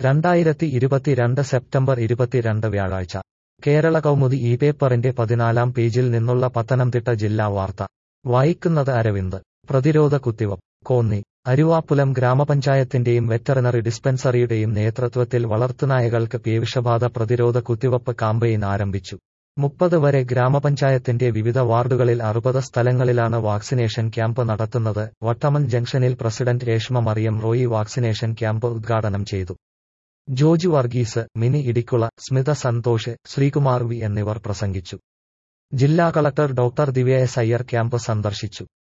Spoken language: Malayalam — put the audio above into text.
രണ്ടായിരത്തി ഇരുപത്തിരണ്ട് സെപ്റ്റംബർ ഇരുപത്തിരണ്ട് വ്യാഴാഴ്ച കേരള കൗമുദി ഈ പേപ്പറിന്റെ പതിനാലാം പേജിൽ നിന്നുള്ള പത്തനംതിട്ട ജില്ലാ വാർത്ത വായിക്കുന്നത് അരവിന്ദ് പ്രതിരോധ കുത്തിവപ്പ് കോന്നി അരുവാപ്പുലം ഗ്രാമപഞ്ചായത്തിന്റെയും വെറ്ററിനറി ഡിസ്പെൻസറിയുടെയും നേതൃത്വത്തിൽ വളർത്തുനായകൾക്ക് പേവിഷബാധ പ്രതിരോധ കുത്തിവപ്പ് കാമ്പയിൻ ആരംഭിച്ചു മുപ്പത് വരെ ഗ്രാമപഞ്ചായത്തിന്റെ വിവിധ വാർഡുകളിൽ അറുപത് സ്ഥലങ്ങളിലാണ് വാക്സിനേഷൻ ക്യാമ്പ് നടത്തുന്നത് വട്ടമൺ ജംഗ്ഷനിൽ president Reshma Mariyam Roy vaccination camp ഉദ്ഘാടനം ചെയ്തു ജോജു വർഗീസ് മിനി ഇടിക്കുള സ്മിത സന്തോഷ് ശ്രീകുമാർ വി എന്നിവർ പ്രസംഗിച്ചു ജില്ലാ collector doctor Divya S Iyer camp സന്ദർശിച്ചു